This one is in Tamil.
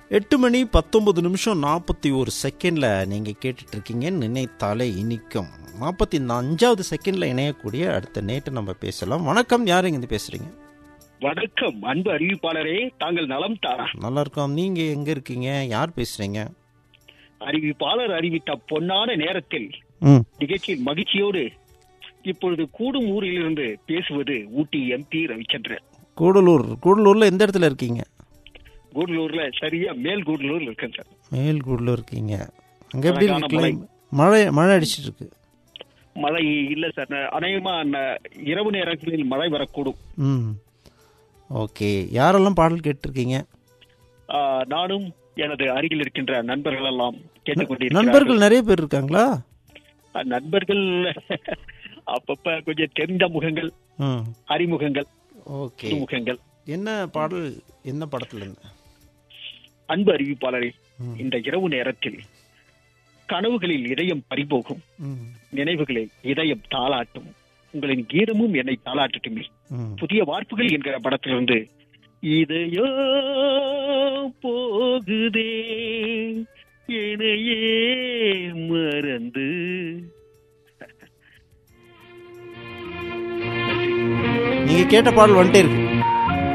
எட்டு மணி பத்தொன்பது நிமிஷம் நாற்பத்தி ஒரு செகண்டில் நீங்கள் கேட்டுட்டு இருக்கீங்க நினைத்தாலே இனிக்கும் நாற்பத்தி அஞ்சாவது செகண்டில் இணையக்கூடிய அடுத்த நேற்று நம்ம பேசலாம் வணக்கம் யார் இருந்து பேசுகிறீங்க வணக்கம் அன்பு அறிவிப்பாளரே தாங்கள் நலம் தாரா நல்லா இருக்கோம் நீங்கள் எங்கே இருக்கீங்க யார் பேசுகிறீங்க அறிவிப்பாளர் அறிவித்த பொன்னான நேரத்தில் ம் நிகழ்ச்சியில் மகிழ்ச்சியோடு இப்பொழுது கூடும் ஊரிலிருந்து பேசுவது ஊட்டி எம்பி ரவிச்சந்திரன் கூடலூர் கூடலூரில் எந்த இடத்துல இருக்கீங்க கூடலூர்ல சரியா மேல் கூடலூர்ல இருக்கேன் சார் மேல் கூடலூர் இருக்கீங்க அங்கே எப்படி அழகான இருக்கு climate? மழை மழை அடிச்சிட்டு இருக்கு மழை இல்ல சார் ந- அநேகமா ந- இரவு நேரங்களில் மழை வரக்கூடும் ம் ஓகே யாரெல்லாம் பாடல் கேட்டிருக்கீங்க ஆ, நானும் எனது அருகில் இருக்கின்ற நண்பர்கள் எல்லாம் கேட்டுக்கொண்டிருக்கிறார்கள் நண்பர்கள் நிறைய பேர் இருக்காங்களா ஆ, நண்பர்கள் அப்பப்ப கொஞ்சம் தெரிந்த முகங்கள் ம் அறிமுகங்கள் ஓகே முகங்கள் என்ன பாடல் என்ன படத்துல இருந்து அன்பு அறிவிப்பாளரே ம். இந்த இரவு நேரத்தில் கனவுகளில் இதயம் பறிபோகும் ம் நினைவுகளில் இதயம் தாளாட்டும் உங்களின் கீதமும் என்னை தாளாட்டட்டுமே ம் புதிய வார்ப்புகள் என்கிற படத்திலிருந்து இதயோ போகுதே என்னையே மறந்து நீங்க கேட்ட பாடல் வந்துட்டே இருக்கு